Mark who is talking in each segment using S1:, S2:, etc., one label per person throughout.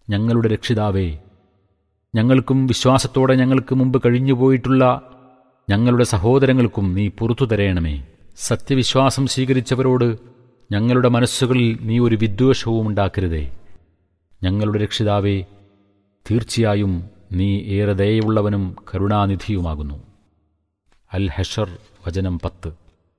S1: ഞങ്ങളുടെ രക്ഷിതാവേ ഞങ്ങൾക്കും വിശ്വാസത്തോടെ ഞങ്ങൾക്ക് മുമ്പ് കഴിഞ്ഞുപോയിട്ടുള്ള ഞങ്ങളുടെ സഹോദരങ്ങൾക്കും നീ പുറത്തു തരയണമേ സത്യവിശ്വാസം സ്വീകരിച്ചവരോട് ഞങ്ങളുടെ മനസ്സുകളിൽ നീ ഒരു വിദ്വേഷവും ഉണ്ടാക്കരുതേ ഞങ്ങളുടെ രക്ഷിതാവേ തീർച്ചയായും നീ ഏറെ ദയയുള്ളവനും കരുണാനിധിയുമാകുന്നു അൽ ഹഷർ വചനം പത്ത്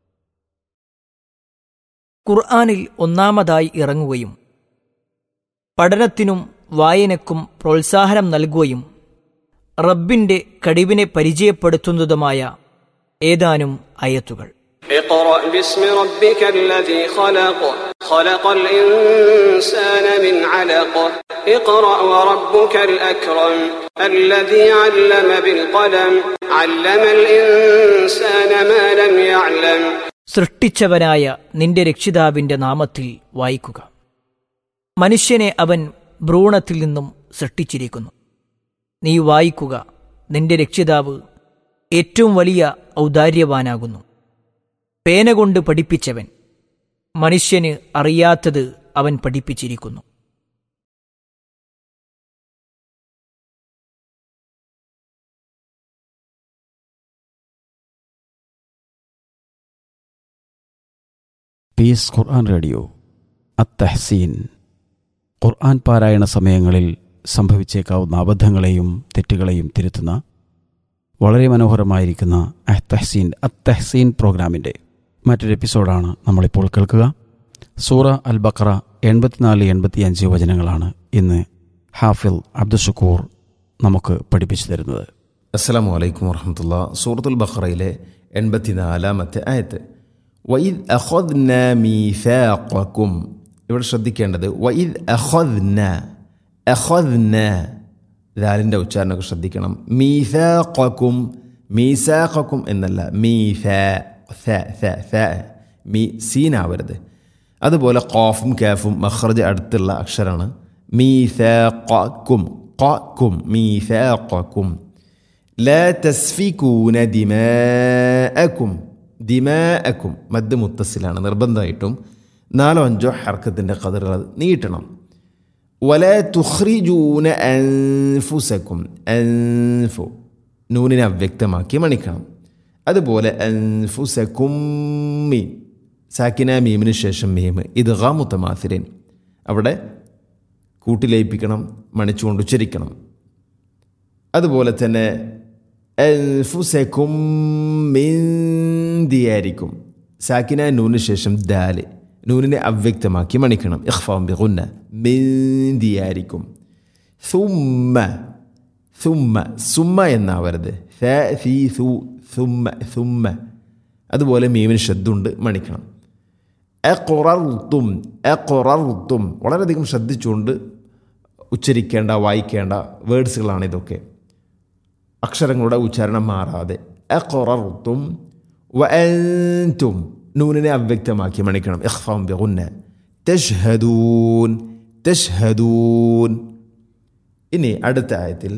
S2: ഖുർആാനിൽ ഒന്നാമതായി ഇറങ്ങുകയും പഠനത്തിനും വായനക്കും പ്രോത്സാഹനം നൽകുകയും റബ്ബിന്റെ കഴിവിനെ പരിചയപ്പെടുത്തുന്നതുമായ ഏതാനും അയത്തുകൾ
S3: اقرأ باسم ربك الذي خلق خلق الإنسان من علق اقرأ وربك الأكرم الذي علم بالقلم علم الإنسان ما لم يعلم
S2: സൃഷ്ടിച്ചവനായ നിന്റെ രക്ഷിതാവിന്റെ നാമത്തിൽ വായിക്കുക മനുഷ്യനെ അവൻ ഭ്രൂണത്തിൽ നിന്നും സൃഷ്ടിച്ചിരിക്കുന്നു നീ വായിക്കുക നിന്റെ രക്ഷിതാവ് ഏറ്റവും വലിയ ഔദാര്യവാനാകുന്നു പേന കൊണ്ട് പഠിപ്പിച്ചവൻ മനുഷ്യന് അറിയാത്തത് അവൻ പഠിപ്പിച്ചിരിക്കുന്നു
S4: പീസ് ഖുർആൻ റേഡിയോ അത്തഹസീൻ ഖുർആൻ പാരായണ സമയങ്ങളിൽ സംഭവിച്ചേക്കാവുന്ന അബദ്ധങ്ങളെയും തെറ്റുകളെയും തിരുത്തുന്ന വളരെ മനോഹരമായിരിക്കുന്ന അഹ്തഹസീൻ അത്തഹസീൻ പ്രോഗ്രാമിൻ്റെ മറ്റൊരു എപ്പിസോഡാണ് നമ്മളിപ്പോൾ കേൾക്കുക സൂറ അൽ ബക്ര എൺപത്തിനാല് എൺപത്തിയഞ്ച് വചനങ്ങളാണ് ഇന്ന് ഹാഫിൽ അബ്ദുഷക്കൂർ നമുക്ക് പഠിപ്പിച്ചു തരുന്നത്
S5: അസ്സലാമു അലൈക്കും വറഹമത്തുള്ള സൂറത്തുൽ ബഖറയിലെ എൺപത്തിനാലാമത്തെ ആയത്ത് വൈദ് അഹദ്ന മീഫാഖക്കും ഇവിടെ ശ്രദ്ധിക്കേണ്ടത് വൈദ് അഹദ്ന അഹദ്ന ദാലിൻ്റെ ഉച്ചാരണമൊക്കെ ശ്രദ്ധിക്കണം മീഫാഖക്കും മീസാഖക്കും എന്നല്ല മീഫ ഫ ഫ ഫ മീ സീനാവരുത് അതുപോലെ ഖാഫും കാഫും മഖ്റജ് അടുത്തുള്ള അക്ഷരമാണ് മീഫാഖക്കും ഖക്കും മീഫാഖക്കും لا تسفكون دماءكم ദിമാഅക്കും മദ് മുത്തസിലാണ് നിർബന്ധമായിട്ടും നാലോ അഞ്ചോ ഹർക്കത്തിൻ്റെ കതിറുകൾ അത് നീട്ടണം വല തുഹ്രിജൂന അൻഫുസക്കും അൻഫു നൂനിനെ അവ്യക്തമാക്കി മണിക്കണം അതുപോലെ അൻഫുസക്കും മീൻ സാക്കിന മീമിന് ശേഷം മീം ഇത് മുത്തമാസിരൻ അവിടെ കൂട്ടിലയിപ്പിക്കണം മണിച്ചുകൊണ്ട് ഉച്ചരിക്കണം അതുപോലെ തന്നെ അൻഫുസക്കും മിന്തിയായിരിക്കും സാക്കിന നൂന് ശേഷം ദാല് നൂനിനെ അവ്യക്തമാക്കി മണിക്കണം ഇഖ്ഫാം ബിഗുന്ന മിന്തിയായിരിക്കും സുമ്മ സുമ്മ സുമ്മ എന്നാവരുത് ഫ ഫി സു സുമ്മ സുമ്മ അതുപോലെ മീമിന് ശബ്ദമുണ്ട് മണിക്കണം എ എ വളരെയധികം ശ്രദ്ധിച്ചുകൊണ്ട് ഉച്ചരിക്കേണ്ട വായിക്കേണ്ട വേർഡ്സുകളാണ് ഇതൊക്കെ അക്ഷരങ്ങളുടെ ഉച്ചാരണം മാറാതെ അഖറർത്തും വഅൻതും നൂനിനെ അവ്യക്തമാക്കി മണിക്കണം ഇഖ്ഫാം ബിഗുന്ന തഷ്ഹദൂൻ തഷ്ഹദൂൻ ഇനി അടുത്ത ആയത്തിൽ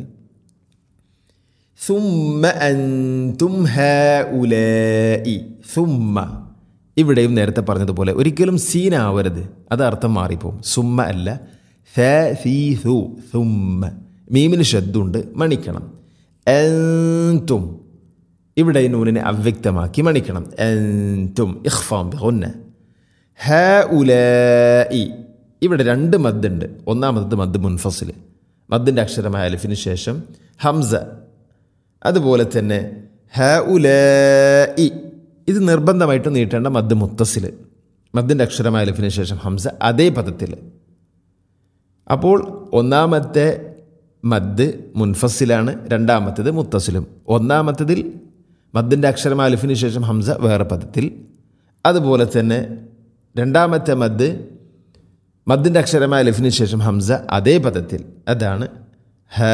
S5: ثم أنتم هؤلاء ثم ഇവിടെയും നേരത്തെ പറഞ്ഞതുപോലെ ഒരിക്കലും സീനാവരുത് അത് അർത്ഥം മാറിപ്പോവും സുമ്മ അല്ല ഫ ഫീ സു സുമ്മ മീമിന് ശബ്ദമുണ്ട് മണിക്കണം അൻതും ഇവിടെ ഈ നൂനിനെ അവ്യക്തമാക്കി മണിക്കണം അൻതും ഇഖ്ഫാം ബിഗുന്ന ഹ ഉലായി ഇവിടെ രണ്ട് മദ്ദുണ്ട് ഒന്നാമത്തത് മദ് മുൻഫസിൽ മദ്ദിൻ്റെ അക്ഷരമായ അലിഫിന് ശേഷം ഹംസ അതുപോലെ തന്നെ ഹ ഉലായി ഇത് നിർബന്ധമായിട്ട് നീട്ടേണ്ട മദ് മുത്തസിൽ മദ്ദിൻ്റെ അക്ഷരമായ അലിഫിന് ശേഷം ഹംസ അതേ പദത്തിൽ അപ്പോൾ ഒന്നാമത്തെ മദ് മുൻഫസിലാണ് രണ്ടാമത്തേത് മുത്തസിലും ഒന്നാമത്തതിൽ മദ്ദിൻ്റെ അക്ഷരം അലിഫിന് ശേഷം ഹംസ വേറെ പദത്തിൽ അതുപോലെ തന്നെ രണ്ടാമത്തെ മദ് മദ്ദിൻ്റെ അക്ഷരമായ അലിഫിന് ശേഷം ഹംസ അതേ പദത്തിൽ അതാണ് ഹ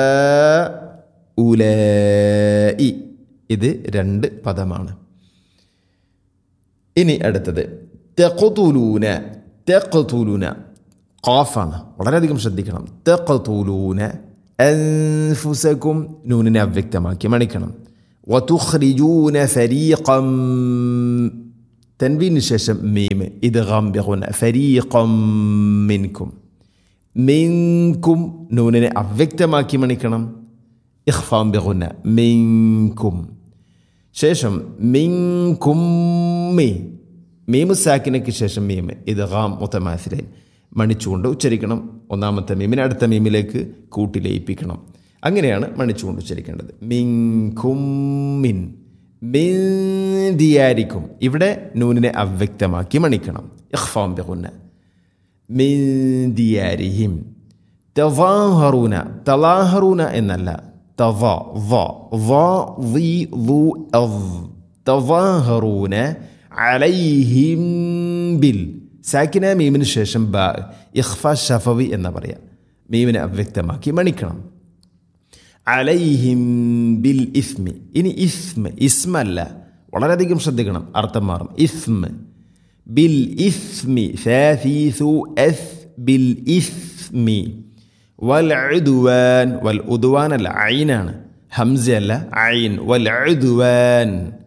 S5: ഉലി ഇത് രണ്ട് പദമാണ് ഇനി അടുത്തത് തെക്കുതുലൂന തെക്കുതുലൂന ഖാഫാണ് വളരെയധികം ശ്രദ്ധിക്കണം തെക്കുതുലൂന അൻഫുസക്കും നൂനിനെ അവ്യക്തമാക്കി മണിക്കണം വതുഖ്രിജൂന ഫരീഖം തൻവീന് ശേഷം മീം ഇത് ഗംബിഗുന ഫരീഖം മിൻകും മിങ്കും നൂനിനെ അവ്യക്തമാക്കി മണിക്കണം ഇഖ്ഫാം ബിഗുന്ന മിങ്കും ശേഷം മിങ്കുമ്മി മീമു സാക്കിനയ്ക്ക് ശേഷം മീമ് ഇത് ഹാം മുത്തമാസിലൈൻ മണിച്ചുകൊണ്ട് ഉച്ചരിക്കണം ഒന്നാമത്തെ മീമിനെ അടുത്ത മീമിലേക്ക് കൂട്ടി ലയിപ്പിക്കണം അങ്ങനെയാണ് മണിച്ചുകൊണ്ട് ഉച്ചരിക്കേണ്ടത് മിങ്കുമ്മിൻ മിന്തിയാരിക്കും ഇവിടെ നൂനിനെ അവ്യക്തമാക്കി മണിക്കണം ഇഖ്ഫാം ബിഗുന്ന മിന്തിയാരിഹിം തവാഹറൂന തലാഹറൂന എന്നല്ല തവ വ വ വി ളു അവ് തവാഹറൂന അലൈഹിം ബിൽ സാക്കിന മീമിന് ശേഷം ബ ഇഖ്ഫ ഷഫവി എന്ന് പറയാം മീമിനെ അവ്യക്തമാക്കി മണിക്കണം അലൈഹിം ബിൽ ഇസ്മി ഇനി ഇസ്മ ഇസ്മല്ല വളരെയധികം ശ്രദ്ധിക്കണം അർത്ഥം മാറും ഇസ്മ ബിൽ ഇസ്മി ഫാഫീസു എസ് ബിൽ ഇസ്മി വൽ ഉദ്വാൻ വൽ ഉദ്വാൻ അല്ല ഐനാണ് ഹംസ അല്ല ഐൻ വൽ ഉദ്വാൻ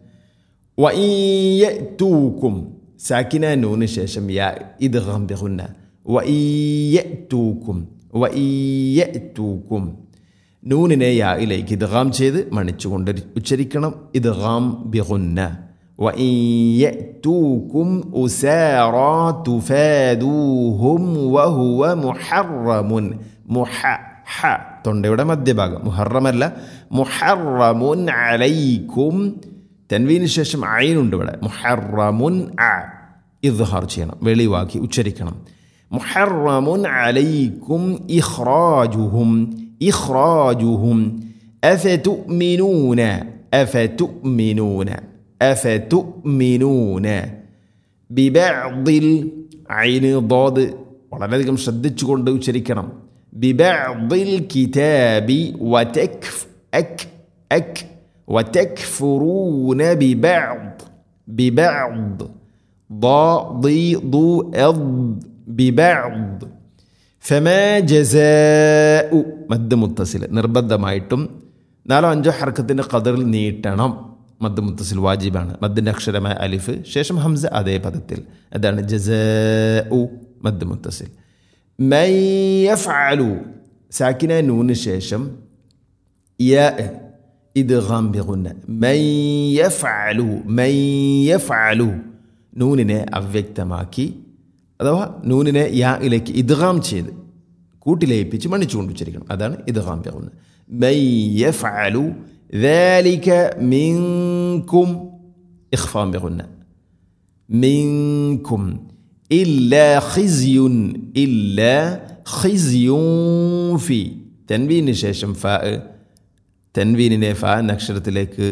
S5: വഈയതൂക്കും സാക്കിന നൂന് ശേഷം യാ ഇദ്ഗാം ബിഗുന്ന വഈയതൂക്കും വഈയതൂക്കും നൂനിനെ യായിലേക്ക് ഇദ്ഗാം ചെയ്ത് മണിച്ചുകൊണ്ട് ഉച്ചരിക്കണം ഇദ്ഗാം ബിഗുന്ന വഈയതൂക്കും ഉസാറാ തുഫാദൂഹും വഹുവ മുഹറമുൻ മുഹ ഹ തൊണ്ടയുടെ മധ്യഭാഗം മുഹറമല്ല മുഹറമുൻ അലൈക്കും തൻവീന് ശേഷം അയിനുണ്ട് ഇവിടെ മുഹറമുൻ അ ഇദ്ഹാർ ചെയ്യണം വെളിവാക്കി ഉച്ചരിക്കണം മുഹറമുൻ അലൈക്കും ഇഖ്റാജുഹും ഇഖ്റാജുഹും അഫതുഅ്മിനൂന അഫതുഅ്മിനൂന അഫതുഅ്മിനൂന ബിബഅദിൽ ഐന് ضاد വളരെയധികം ശ്രദ്ധിച്ചുകൊണ്ട് ഉച്ചരിക്കണം ബിബഅദിൽ കിതാബി വതക്ഫ് അക് അക് وتكفرون ببعض ببعض ضاد أض ببعض فما جزاء മദ് മുത്തസിൽ നിർബന്ധമായിട്ടും നാലോ അഞ്ചോ ഹർക്കത്തിൻ്റെ കതറിൽ നീട്ടണം മദ് മുത്തസിൽ വാജിബാണ് മദ്ദിൻ്റെ അക്ഷരമായ അലിഫ് ശേഷം ഹംസ അതേ പദത്തിൽ അതാണ് ജസ ഉ മദ് മുത്തസിൽ മയ്യഫ്അലു സാക്കിന നൂന് ശേഷം യ ഇദ്ഗാം ബിഗുന്ന മൻ യഫ്അലു മൻ യഫ്അലു നൂനിനെ അവ്യക്തമാക്കി അഥവാ നൂനിനെ യായിലേക്ക് ഇദ്ഗാം ചെയ്ത് കൂട്ടിലയിപ്പിച്ച് മണിച്ചുകൊണ്ട് ഉച്ചരിക്കണം അതാണ് ഇദ്ഗാം ബിഗുന്ന മൻ യഫ്അലു ذلك منكم إخفاء بغنى منكم إلا خزي إلا خزي في تنوين ശേഷം فاء തൻവീനിനെ ഫ എന്ന അക്ഷരത്തിലേക്ക്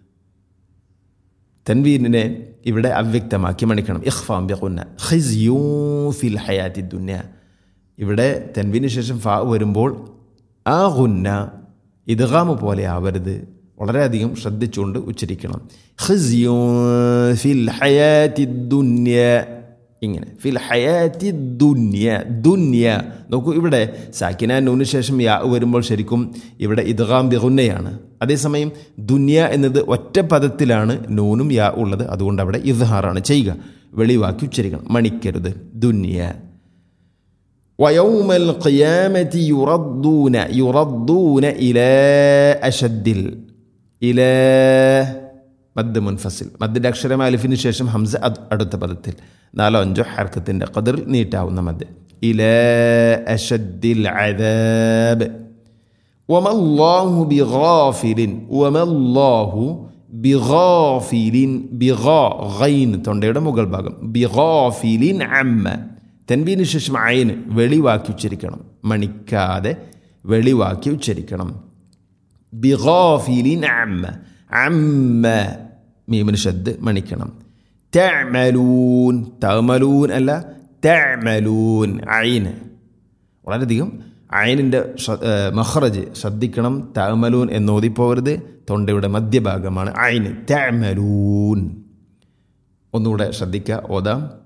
S5: തൻവീനിനെ ഇവിടെ അവ്യക്തമാക്കി മണിക്കണം ഇഖ്ഫാം ബിഖുന്ന ഖിസ്യൂ ഫിൽ ഹയാത്തി ദുന്യ ഇവിടെ തൻവീന് ശേഷം ഫ വരുമ്പോൾ ആ ഗുന്ന ഇദ്ഗാമ് പോലെ ആവരുത് വളരെയധികം ശ്രദ്ധിച്ചുകൊണ്ട് ഉച്ചരിക്കണം ഖിസ്യൂ ഫിൽ ഹയാത്തി ദുന്യ ഇങ്ങനെ ഫിൽ ഹയാത്തി ദുന്യ ദുന്യ നോക്കൂ ഇവിടെ സാക്കിന നൂന് ശേഷം യാ വരുമ്പോൾ ശരിക്കും ഇവിടെ ഇദ്ഗാം ബിഗുന്നയാണ് അതേസമയം ദുന്യ എന്നത് ഒറ്റ പദത്തിലാണ് നൂനും യാ ഉള്ളത് അതുകൊണ്ട് അവിടെ ഇദ്ഹാറാണ് ചെയ്യുക വെളിവാക്കി ഉച്ചരിക്കണം മണിക്കരുത് ദുന്യ ويوم القيامة يردون يردون إلى أشد إلى മദ് മുൻഫസിൽ മദ്ദിൻ്റെ അക്ഷരം അലിഫിന് ശേഷം ഹംസ അത് അടുത്ത പദത്തിൽ നാലോ അഞ്ചോ ഹർക്കത്തിൻ്റെ കതിറിൽ നീട്ടാവുന്ന മദ് ഇല അഷദ്ദിൽ അദാബ് വമല്ലാഹു ബിഗാഫിലിൻ വമല്ലാഹു ബിഗാഫിലിൻ ബിഗാ ഗൈൻ തൊണ്ടയുടെ മുകൾ ഭാഗം ബിഗാഫിലിൻ അമ്മ തെൻവീന് ശേഷം അയന് വെളിവാക്കി ഉച്ചരിക്കണം മണിക്കാതെ വെളിവാക്കി ഉച്ചരിക്കണം ബിഗാഫിലിൻ അമ്മ അമ്മ മീമിന് ഷദ് മണിക്കണം തഅമലൂൻ തഅമലൂൻ അല്ല തഅമലൂൻ ഐന് വളരെയധികം അയനിൻ്റെ മഹ്റജ് ശ്രദ്ധിക്കണം തഅമലൂൻ എന്നോതിപ്പോകരുത് തൊണ്ടയുടെ മധ്യഭാഗമാണ് അയിന് തഅമലൂൻ ഒന്നുകൂടെ ശ്രദ്ധിക്കുക ഓതാം